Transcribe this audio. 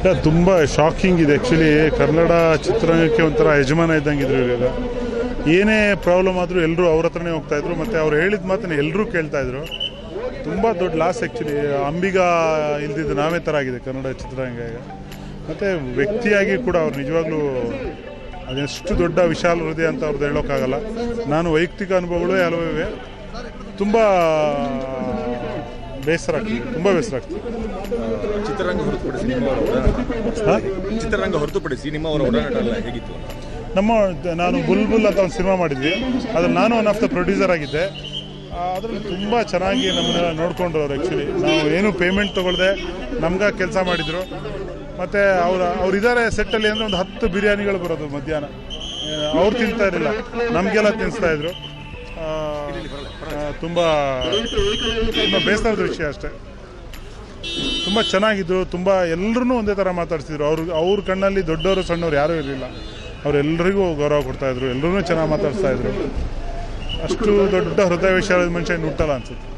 ಇಲ್ಲ ತುಂಬ ಶಾಕಿಂಗ್ ಇದೆ ಆ್ಯಕ್ಚುಲಿ ಕನ್ನಡ ಚಿತ್ರರಂಗಕ್ಕೆ ಒಂಥರ ಯಜಮಾನ ಇದ್ದಂಗಿದ್ರು ಇವಾಗ ಏನೇ ಪ್ರಾಬ್ಲಮ್ ಆದರೂ ಎಲ್ಲರೂ ಅವ್ರ ಹತ್ರನೇ ಹೋಗ್ತಾ ಇದ್ರು ಮತ್ತು ಅವ್ರು ಹೇಳಿದ ಮಾತನ್ನ ಎಲ್ಲರೂ ಕೇಳ್ತಾ ಇದ್ರು ತುಂಬ ದೊಡ್ಡ ಲಾಸ್ ಆ್ಯಕ್ಚುಲಿ ಅಂಬಿಗ ಇಲ್ದಿದ್ದು ನಾವೇ ಥರ ಆಗಿದೆ ಕನ್ನಡ ಚಿತ್ರರಂಗ ಈಗ ಮತ್ತು ವ್ಯಕ್ತಿಯಾಗಿ ಕೂಡ ಅವ್ರು ನಿಜವಾಗ್ಲೂ ಅದೆಷ್ಟು ದೊಡ್ಡ ವಿಶಾಲ ಹೃದಯ ಅಂತ ಅವ್ರದ್ದು ಹೇಳೋಕ್ಕಾಗಲ್ಲ ನಾನು ವೈಯಕ್ತಿಕ ಅನುಭವಗಳು ಹಲವು ಇವೆ ತುಂಬ ಬೇಸರ ಆಗ್ತಿದೆ ತುಂಬ ಬೇಸರ ಆಗ್ತಿದೆ ಚಿತ್ರರಂಗ ಹೊರತುಪಡಿಸಿ ನಿಮ್ಮವರ ಒಡನಾಟ ಹಾಂ ಚಿತ್ರರಂಗ ಹೊರತುಪಡಿಸಿ ನಿಮ್ಮವರ ಒಡನಾಟ ಎಲ್ಲ ಹೇಗಿತ್ತು ಅಂತ ನಮ್ಮ ನಾನು ಬುಲ್ ಬುಲ್ ಅಂತ ಒಂದು ಸಿನಿಮಾ ಮಾಡಿದ್ವಿ ಅದ್ರಲ್ಲಿ ನಾನು ಒನ್ ಆಫ್ ದ ಪ್ರೊಡ್ಯೂಸರ್ ಆಗಿದ್ದೆ ಅದರಲ್ಲಿ ತುಂಬ ಚೆನ್ನಾಗಿ ನಮ್ಮನ್ನೆಲ್ಲ ನೋಡ್ಕೊಂಡ್ರು ಅವ್ರು ಆ್ಯಕ್ಚುಲಿ ನಾವು ಏನು ಪೇಮೆಂಟ್ ತೊಗೊಳ್ದೆ ನಮ್ಗೆ ಕೆಲಸ ಮಾಡಿದರು ಮತ್ತು ಅವ್ರು ಅವ್ರು ಇದ್ದಾರೆ ಸೆಟ್ಟಲ್ಲಿ ಅಂದರೆ ಒಂದು ಹತ್ತು ಬಿರಿಯಾನಿಗಳು ಬರೋದು ಮಧ್ಯಾಹ್ನ ಅವ್ರು ತಿಂತಾ ಇರಲಿಲ್ಲ ನಮಗೆಲ್ಲ ತಿನ್ನಿಸ್ತಾ ಇದ್ರು ತುಂಬ ತುಂಬ ಬೇಸರದ ವಿಷಯ ಅಷ್ಟೇ ತುಂಬ ಚೆನ್ನಾಗಿದ್ರು ತುಂಬ ಎಲ್ಲರೂ ಒಂದೇ ಥರ ಮಾತಾಡ್ತಿದ್ರು ಅವ್ರು ಅವ್ರ ಕಣ್ಣಲ್ಲಿ ದೊಡ್ಡವರು ಸಣ್ಣವ್ರು ಯಾರೂ ಇರಲಿಲ್ಲ ಅವರೆಲ್ಲರಿಗೂ ಗೌರವ ಕೊಡ್ತಾಯಿದ್ರು ಎಲ್ಲರೂ ಚೆನ್ನಾಗಿ ಮಾತಾಡ್ತಾ ಇದ್ರು ಅಷ್ಟು ದೊಡ್ಡ ಹೃದಯ ವಿಶಾಲದ ಮನುಷ್ಯ ಇನ್ನು ಹುಟ್ಟಲ್ಲ ಅನ್ಸುತ್ತೆ